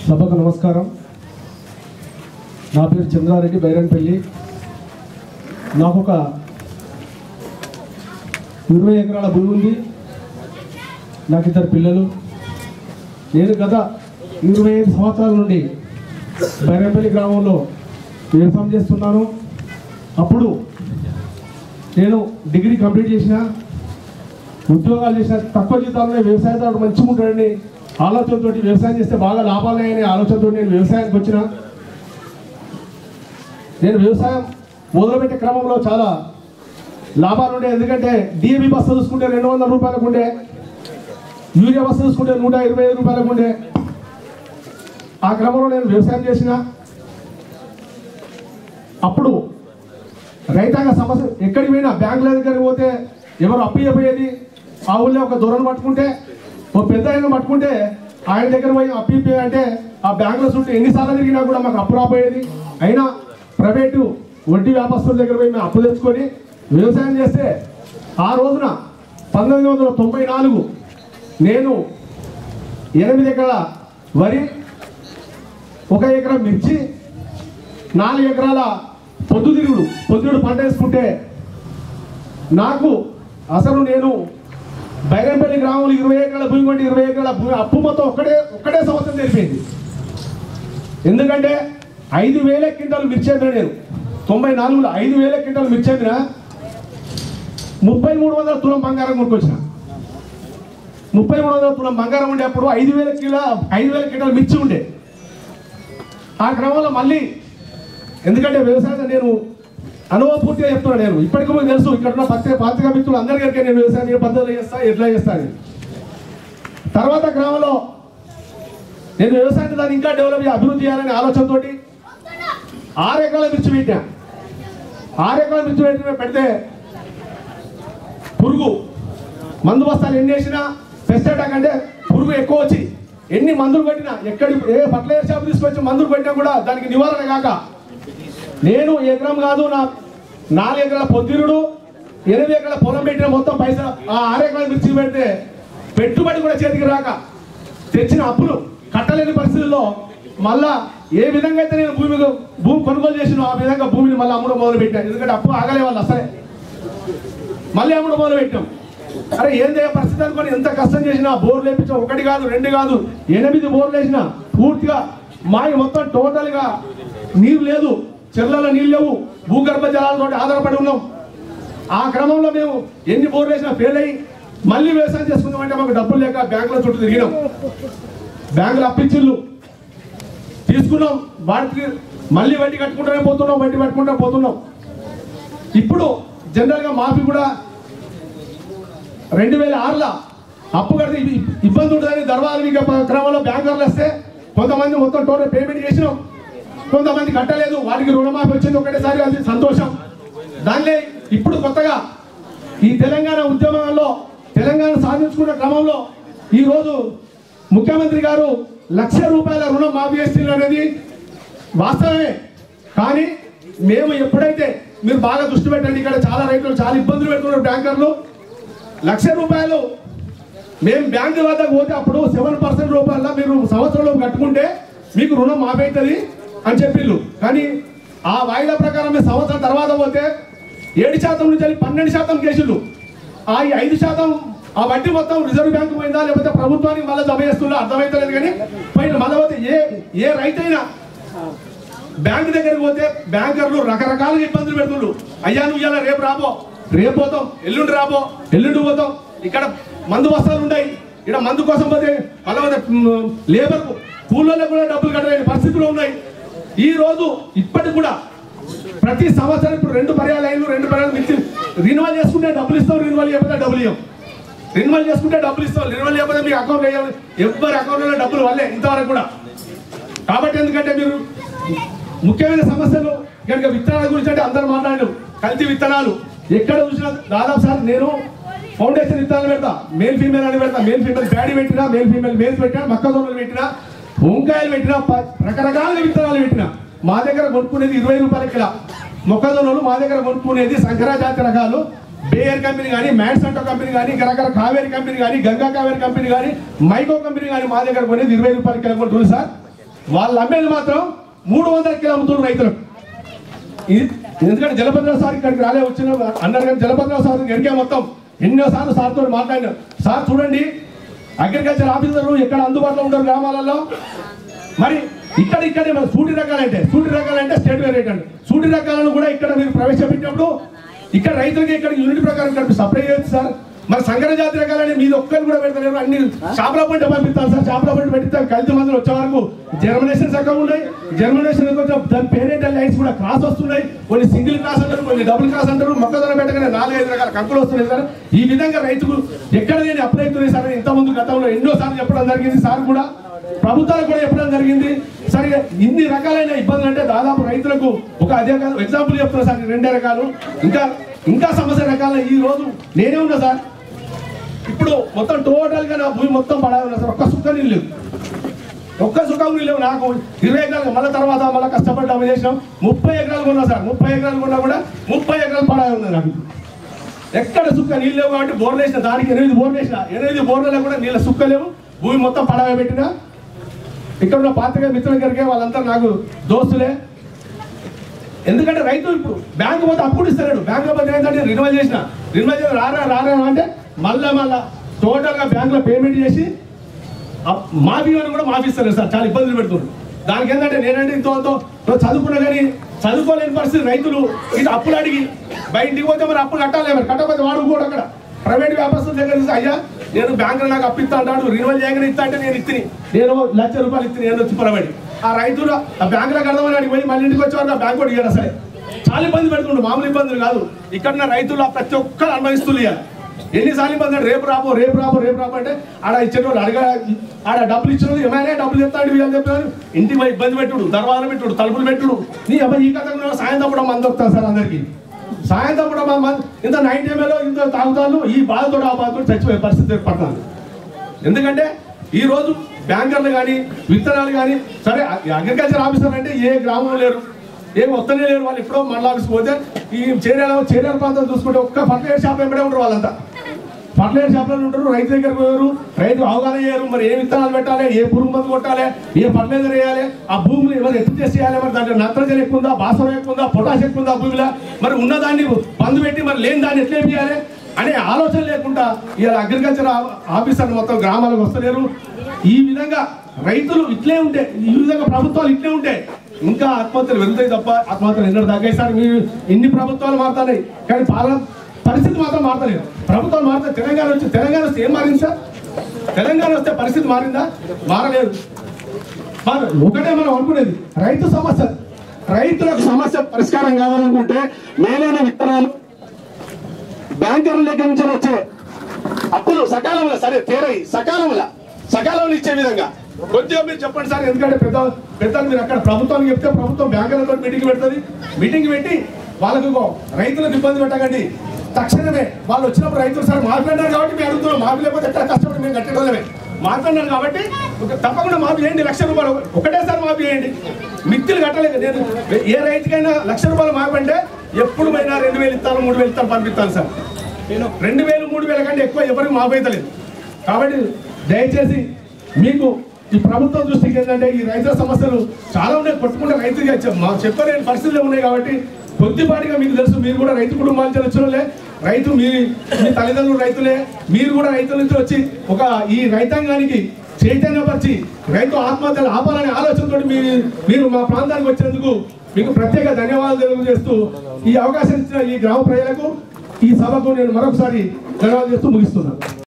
సభకు నమస్కారం నా పేరు చంద్రారెడ్డి బైరన్పల్లి నాకు ఒక ఇరవై ఎకరాల భూమి ఉంది నాకు ఇద్దరు పిల్లలు నేను గత ఇరవై ఐదు సంవత్సరాల నుండి బైరంపల్లి గ్రామంలో వ్యవసాయం చేస్తున్నాను అప్పుడు నేను డిగ్రీ కంప్లీట్ చేసిన ఉద్యోగాలు చేసిన తక్కువ జీతాలనే వ్యవసాయదారుడు మంచిగా ఉంటాడని ఆలోచనతో వ్యవసాయం చేస్తే బాగా లాభాలనే ఆలోచనతో నేను వ్యవసాయానికి వచ్చిన నేను వ్యవసాయం మొదలుపెట్టే క్రమంలో చాలా లాభాలు ఉండే ఎందుకంటే డిఏబి బస్సు చూసుకుంటే రెండు వందల రూపాయలకు ఉండే యూరియా బస్సు చూసుకుంటే నూట ఇరవై ఐదు రూపాయలకు ఉండే ఆ క్రమంలో నేను వ్యవసాయం చేసిన అప్పుడు రైతాంగ సమస్య ఎక్కడికి పోయినా బ్యాంకుల దగ్గరికి పోతే ఎవరు అప్పు ఇవ్వబోయేది ఆ ఊళ్ళో ఒక దొరను పట్టుకుంటే ఓ పెద్ద ఆయన పట్టుకుంటే ఆయన దగ్గర పోయి అప్పు ఇప్పి అంటే ఆ బ్యాంకుల చుట్టూ ఎన్నిసార్లు తిరిగినా కూడా మాకు అప్పు రాబోయేది అయినా ప్రైవేటు వడ్డీ వ్యాపారస్తుల దగ్గర పోయి మేము అప్పు తెచ్చుకొని వ్యవసాయం చేస్తే ఆ రోజున పంతొమ్మిది వందల తొంభై నాలుగు నేను ఎనిమిది ఎకరాల వరి ఒక ఎకరం మిర్చి నాలుగు ఎకరాల పొద్దుతిరుగుడు పొద్దుడు పంట వేసుకుంటే నాకు అసలు నేను బైరంపల్లి గ్రామంలో ఇరవై ఎకరాల భూమి కొంటే ఇరవై ఎకరాల భూమి అప్పు మొత్తం ఒక్కడే ఒక్కడే సంవత్సరం తెలిపింది ఎందుకంటే ఐదు వేల క్వింటాలు మిర్చేంద్ర నేను తొంభై నాలుగులో ఐదు వేల క్వింటాలు మిర్చేంద్ర ముప్పై మూడు వందల తులం బంగారం కొనుక్కొచ్చిన ముప్పై మూడు వందల తులం బంగారం ఉండేప్పుడు ఐదు వేల కిలో ఐదు వేల క్వింటాలు మిర్చి ఉండే ఆ క్రమంలో మళ్ళీ ఎందుకంటే వ్యవసాయం నేను అనుభవపూర్తిగా చెప్తున్నాను నేను ఇప్పటికీ మీకు తెలుసు ఇక్కడ ఉన్న పత్రిక పాత్రికా మిత్రులు అందరికీ నేను వ్యవసాయం ఏ పద్ధతిలో చేస్తా ఎట్లా చేస్తాను తర్వాత గ్రామంలో నేను వ్యవసాయాన్ని దాన్ని ఇంకా డెవలప్ చేయ- అభివృద్ధి చేయాలనే ఆలోచనతోటి ఆరు ఎకరాల మిర్చి పెట్టా ఆరు ఎకరాల మిర్చి పెట్టిన పెడితే పురుగు మందు బస్తాలు ఎన్ని వేసినా పెస్ట్ అటాక్ అంటే పురుగు ఎక్కువ వచ్చి ఎన్ని మందులు కొట్టినా ఎక్కడి ఏ ఫర్టిలైజర్ షాప్ తీసుకొచ్చి మందులు కొట్టినా కూడా దానికి నివారణ కాక నేను ఎకరం కాదు నా నాలుగు ఎకరాల పొద్దురుడు ఎనిమిది ఎకరాల పొలం పెట్టిన మొత్తం పైసలు ఆ ఆరు ఎకరాల మిర్చి పెడితే పెట్టుబడి కూడా చేతికి రాక తెచ్చిన అప్పులు కట్టలేని పరిస్థితుల్లో మళ్ళా ఏ విధంగా అయితే నేను భూమి భూమి కొనుగోలు చేసినో ఆ విధంగా భూమిని మళ్ళీ అమ్మడం మొదలు పెట్టాను ఎందుకంటే అప్పు ఆగలే వాళ్ళు అసలే మళ్ళీ అమ్మడం మొదలు పెట్టాం అరే ఏందే పరిస్థితి అనుకొని ఎంత కష్టం చేసినా బోర్లు వేపించాం ఒకటి కాదు రెండు కాదు ఎనిమిది బోర్లు వేసినా పూర్తిగా మాకి మొత్తం టోటల్ గా నీరు లేదు చెర్లలో నీళ్ళు లేవు భూగర్భ జలాలతో ఆధారపడి ఉన్నాం ఆ క్రమంలో మేము ఎన్ని బోర్లు వేసినా ఫెయిల్ అయ్యి మళ్ళీ వ్యవసాయం చేసుకుందామంటే మాకు డబ్బులు లేక బ్యాంకుల చుట్టూ తిరిగినాం బ్యాంకులు అప్పించిళ్ళు తీసుకున్నాం వాటికి మళ్ళీ వడ్డీ కట్టుకుంటూనే పోతున్నాం వడ్డీ కట్టుకుంటూ పోతున్నాం ఇప్పుడు జనరల్గా మాఫీ కూడా రెండు వేల ఆరులో అప్పు కడితే ఇబ్- ఇబ్బంది ఉంటుందని దర్వాజ క్రమంలో బ్యాంకర్లు వస్తే కొంతమంది మొత్తం టోటల్ పేమెంట్ చేసినాం కొంతమంది కట్టలేదు వారికి రుణమాఫీ వచ్చింది ఒకటేసారి అది సంతోషం దానిలో ఇప్పుడు కొత్తగా ఈ తెలంగాణ ఉద్యమంలో తెలంగాణ సాధించుకున్న క్రమంలో ఈరోజు ముఖ్యమంత్రి గారు లక్ష రూపాయల రుణం మాఫీ చేస్తున్నారు అనేది వాస్తవమే కానీ మేము ఎప్పుడైతే మీరు బాగా దృష్టి పెట్టండి ఇక్కడ చాలా రైతులు చాలా ఇబ్బందులు పెడుతున్నారు బ్యాంకర్లు లక్ష రూపాయలు మేము బ్యాంకు వద్దకు పోతే అప్పుడు సెవెన్ పర్సెంట్ రూపాయల మీరు సంవత్సరంలో కట్టుకుంటే మీకు రుణం మాపైతుంది అని చెప్పిళ్ళు కానీ ఆ వాయిదా ప్రకారం మేము సంవత్సరం తర్వాత పోతే ఏడు శాతం నుంచి వెళ్ళి పన్నెండు శాతం కేసులు ఆ ఈ ఐదు శాతం ఆ వడ్డీ మొత్తం రిజర్వ్ బ్యాంకు పోయిందా లేకపోతే ప్రభుత్వానికి మళ్ళీ జమ చేస్తుందో అర్థమైతలేదు కానీ పోయిన మళ్ళీ పోతే ఏ ఏ రైతైనా బ్యాంక్ దగ్గరికి పోతే బ్యాంకర్లు రకరకాలుగా ఇబ్బందులు పెడుతుండ్రు అయ్యా నువ్వు ఇవాళ రేపు రాబో రేపు పోతాం ఎల్లుండి రాబో ఎల్లుండి పోతాం ఇక్కడ మందు బస్తాలు ఉన్నాయి ఇక్కడ మందు కోసం పోతే మళ్ళీ పోతే లేబర్ కూలీలకు కూడా డబ్బులు కట్టలేని పరిస్థితులు ఉన్నాయి ఈ రోజు ఇప్పటికి కూడా ప్రతి సంవత్సరం ఇప్పుడు రెండు పర్యాలయాలు రెండు పర్యాలు మించి రినివల్ చేసుకుంటే డబ్బులు ఇస్తాం రినివల్ చేయకపోతే డబ్బులు ఇవ్వం రినివల్ చేసుకుంటే డబ్బులు ఇస్తాం రినివల్ చేయకపోతే మీకు అకౌంట్ వేయాలి ఎవరి అకౌంట్లో డబ్బులు వల్లే ఇంతవరకు కూడా కాబట్టి ఎందుకంటే మీరు ముఖ్యమైన సమస్యలు కనుక విత్తనాల గురించి అంటే అందరూ మాట్లాడారు కల్తీ విత్తనాలు ఎక్కడ చూసినా దాదాపు సార్ నేను ఫౌండేషన్ విత్తనాలు పెడతా మేల్ ఫీమేల్ అని పెడతా మేల్ ఫీమేల్ బ్యాడీ పెట్టినా మేల్ ఫీమేల్ మేల్స్ పెట్టినా మొక్కజొన్నలు పెట్టినా వంకాయలు పెట్టినా ప- రకరకాల విత్తనాలు పెట్టినా మా దగ్గర కొనుక్కునేది ఇరవై రూపాయల కిలో మొక్కజొన్నలు మా దగ్గర కొనుక్కునేది సంకరాజాతి రకాలు బేయర్ కంపెనీ కానీ మ్యాన్సంటో కంపెనీ కానీ ఇంకా రకాల కావేరి కంపెనీ కానీ గంగా కావేరి కంపెనీ కానీ మైకో కంపెనీ కానీ మా దగ్గర కొనేది ఇరవై రూపాయల కిలో కొంటుంది సార్ వాళ్ళు అమ్మేది మాత్రం మూడు వందల కిలో అమ్ముతున్నారు రైతులకు ఇది ఎందుకంటే జలభద్ర సార్ ఇక్కడికి రాలే వచ్చిన అన్నారు కానీ జలభద్ర సార్ ఎరిగే మొత్తం ఎన్నోసార్లు సార్తో మాట్లాడినా సార్ చూడండి అగ్రికల్చర్ ఆఫీసర్లు ఎక్కడ అందుబాటులో ఉంటారు గ్రామాలలో మరి ఇక్కడ ఇక్కడే మరి సూటి రకాలంటే సూటి రకాలంటే స్టేట్ రేట్ అండి సూటి రకాలను కూడా ఇక్కడ మీరు ప్రవేశపెట్టినప్పుడు ఇక్కడ రైతులకి ఇక్కడ యూనిట్ ప్రకారం ఇక్కడ సప్లై చేయొచ్చు సార్ మరి సంకర జాతి రకాలని మీరు ఒక్కరు కూడా పెడతలేరు అన్ని షాపుల పంట పంపిస్తాను సార్ షాపుల పంట పెట్టిస్తాను కల్తీ మందులు వచ్చే వరకు జర్మినేషన్ చక్కగా ఉన్నాయి జర్మినేషన్ కొంచెం దాని పేరెంటల్ లైన్స్ కూడా క్రాస్ వస్తున్నాయి కొన్ని సింగిల్ క్రాస్ అంటారు కొన్ని డబుల్ క్రాస్ అంటారు మొక్కజొన్న పెట్టగానే నాలుగైదు రకాల కంకులు వస్తున్నాయి సార్ ఈ విధంగా రైతుకు ఎక్కడ లేని అప్లై అవుతున్నాయి సార్ ఇంత ముందు గతంలో ఎన్నో సార్లు చెప్పడం జరిగింది సార్ కూడా ప్రభుత్వాలకు కూడా చెప్పడం జరిగింది సరిగా ఇన్ని రకాలైన ఇబ్బందులు అంటే దాదాపు రైతులకు ఒక అదే కాదు ఎగ్జాంపుల్ చెప్తున్నా సార్ ఈ రెండే రకాలు ఇంకా ఇంకా సమస్య రకాల ఈ రోజు నేనే ఉన్నా సార్ ఇప్పుడు మొత్తం టోటల్ గా నా భూమి మొత్తం పడాలి ఉన్నా సార్ ఒక్క సుక్క నీళ్ళు లేవు ఒక్క సుఖం నీళ్ళు లేవు నాకు ఇరవై ఎకరాలు మళ్ళీ తర్వాత మళ్ళీ కష్టపడి డబ్బు చేసినాం ముప్పై ఎకరాలు కొన్నా సార్ ముప్పై ఎకరాలు కొన్నా కూడా ముప్పై ఎకరాలు పడాలి ఉంది నాకు ఎక్కడ సుక్క నీళ్ళు లేవు కాబట్టి బోర్లు వేసిన దానికి ఎనిమిది బోర్లు వేసిన ఎనిమిది బోర్లలో కూడా నీళ్ళ సుక్క లేవు భూమి మొత్తం పడవ పెట్టినా ఇక్కడ ఉన్న పాత్రిక మిత్రుల దగ్గరికి వాళ్ళంతా నాకు దోస్తులే ఎందుకంటే రైతు ఇప్పుడు బ్యాంకు పోతే అప్పుడు ఇస్తాడు బ్యాంకు పోతే ఏంటంటే రినివల్ చేసిన రినివల్ చేసి రారా రారా అంటే మళ్ళా మళ్ళా టోటల్ గా బ్యాంకులో పేమెంట్ చేసి అప్- మాఫీ అని కూడా మాఫీ ఇస్తారు సార్ చాలా ఇబ్బందులు పెడుతున్నారు దానికి ఏంటంటే నేనంటే ఇంతో అంతో ఇప్పుడు చదువుకున్నా కానీ చదువుకోలేని పరిస్థితి రైతులు ఇది అప్పులు అడిగి బయటికి పోతే మరి అప్పులు కట్టాలి మరి కట్టకపోతే వాడు కూడా అక్కడ ప్రైవేట్ వ్యాపారస్తుల దగ్గర చూసి అయ్యా నేను బ్యాంకులో నాకు అప్పు ఇస్తా అంటాడు రినివల్ చేయగానే ఇస్తా అంటే నేను ఇత్తిని నేను లక్ష రూపాయలు ఇత్తిని నేను వచ్చి పొరబడి ఆ రైతులు ఆ బ్యాంకులో కడదామని అడిగి పోయి మళ్ళీ ఇంటికి వచ్చేవారు ఆ బ్యాంక్ కూడా ఇయ్యడు సరే చాలా ఇబ్బంది పెడుతుండు మామూలు ఇబ్బందులు కాదు ఇక్కడ ఉన్న రైతులు ఆ ప్రతి ఒక్కరు అనుభవిస్తున్నారు ఇవాళ. ఎన్నిసార్లు ఇబ్బంది అంటే రేపు రాబో రేపు రాబో రేపు రాబో అంటే ఆడ ఇచ్చేటోళ్ళు అడగ ఆడ డబ్బులు ఇచ్చిన ఏమైనా డబ్బులు చెప్తాడు వీళ్ళు చెప్పారు ఇంటికి పోయి ఇబ్బంది పెట్టుడు దర్వాజలు పెట్టుడు తలుపులు పెట్టుడు నీ అబ్బాయి ఈ కథ కూడా సాయంత్రం కూడా మంది వస్తారు సార్ అందరికి సాయంత్రం కూడా మా మంది ఇంత నైన్ ఎంఏలో ఇంత తాగుతాను ఈ బాధతో ఆ బాధతో చచ్చిపోయే పరిస్థితి ఏర్పడుతుంది ఎందుకంటే ఈ రోజు బ్యాంకర్లు కానీ విత్తనాలు కానీ సరే అగ్రికల్చర్ ఆఫీసర్ అంటే ఏ గ్రామంలో లేరు ఏం వస్తనే లేరు వాళ్ళు ఎప్పుడో మండల ఆఫీస్కి పోతే ఈ చేరేల చేరేల ప్రాంతం చూసుకుంటే ఒక్క ఫర్టిలైజర్ షాప్ వెంబడే ఉంటారు వాళ్ళంతా ఫర్టిలైజర్ షాప్లో ఉంటారు రైతు దగ్గర పోయారు రైతు అవగాహన చేయరు మరి ఏ విత్తనాలు పెట్టాలి ఏ పురుగు మందు కొట్టాలి ఏ ఫర్టిలైజర్ వేయాలి ఆ భూమిని ఎవరు ఎత్తు చేసి చేయాలి మరి దాంట్లో నత్రజని ఎక్కువ ఉందా భాస్వరం ఎక్కువ ఉందా పొటాష్ ఎక్కువ ఉందా భూమిలో మరి ఉన్న దాన్ని పందు పెట్టి మరి లేని దాన్ని ఎట్లా చేయాలి అనే ఆలోచన లేకుండా ఇలా అగ్రికల్చర్ ఆఫీసర్ మొత్తం గ్రామాలకు వస్తలేరు ఈ విధంగా రైతులు ఇట్లే ఉంటే ఈ విధంగా ప్రభుత్వాలు ఇట్లే ఉంటే ఇంకా ఆత్మహత్యలు పెరుగుతాయి తప్ప ఆత్మహత్యలు ఎన్నడూ తగ్గాయి సార్ మీరు ఇన్ని ప్రభుత్వాలు మారుతున్నాయి కానీ పాలన పరిస్థితి మాత్రం మారలేదు ప్రభుత్వం మారితే తెలంగాణ వచ్చి తెలంగాణ వస్తే ఏం మారింది సార్ తెలంగాణ వస్తే పరిస్థితి మారిందా మారలేదు మరి ఒకటే మనం అనుకునేది రైతు సమస్య రైతులకు సమస్య పరిష్కారం కావాలనుకుంటే మేలైన విత్తనాలు బ్యాంకర్ల దగ్గర నుంచి వచ్చే అప్పులు సకాలంలో సరే తీరయి సకాలంలో సకాలంలో ఇచ్చే విధంగా కొద్దిగా మీరు చెప్పండి సార్ ఎందుకంటే పెద్ద పెద్దలు మీరు అక్కడ ప్రభుత్వానికి చెప్తే ప్రభుత్వం బ్యాంకులతో మీటింగ్ పెడుతుంది మీటింగ్ పెట్టి వాళ్ళకు ఇగో రైతులకు ఇబ్బంది పెట్టకండి తక్షణమే వాళ్ళు వచ్చినప్పుడు రైతులు సార్ మాట్లాడినారు కాబట్టి మేము అడుగుతున్నాం మాకు లేకపోతే ఎట్లా కష్టపడి మేము కట్టేటోళ్ళమే మాట్లాడినారు కాబట్టి ఒక- తప్పకుండా మాఫీ చేయండి లక్ష రూపాయలు ఒకటేసారి మాఫీ చేయండి మిత్తులు కట్టలేదు నేను ఏ రైతుకైనా లక్ష రూపాయలు మాఫీ అంటే ఎప్పుడు పోయినా రెండు వేలు ఇస్తాను మూడు వేలు ఇస్తాను పంపిస్తాను సార్ నేను రెండు వేలు మూడు వేల కంటే ఎక్కువ ఎవరికి మాపైతలేదు కాబట్టి దయచేసి మీకు ఈ ప్రభుత్వం దృష్టికి ఏంటంటే ఈ రైతుల సమస్యలు చాలా ఉన్నాయి కొట్టుకుంటే రైతుగా చె- మా చెప్పలేని పరిస్థితులు ఉన్నాయి కాబట్టి కొద్దిపాటిగా మీకు తెలుసు మీరు కూడా రైతు కుటుంబాల నుంచి వచ్చినోళ్ళే రైతు మీ మీ తల్లిదండ్రులు రైతులే మీరు కూడా రైతుల నుంచి వచ్చి ఒక ఈ రైతాంగానికి చైతన్యపరిచి రైతు ఆత్మహత్యలు ఆపాలనే ఆలోచనతో మీరు మీరు మా ప్రాంతానికి వచ్చినందుకు మీకు ప్రత్యేక ధన్యవాదాలు తెలియజేస్తూ ఈ అవకాశం ఇచ్చిన ఈ గ్రామ ప్రజలకు ఈ సభకు నేను మరొకసారి ధన్యవాదాలు చేస్తూ ముగిస్తున్నాను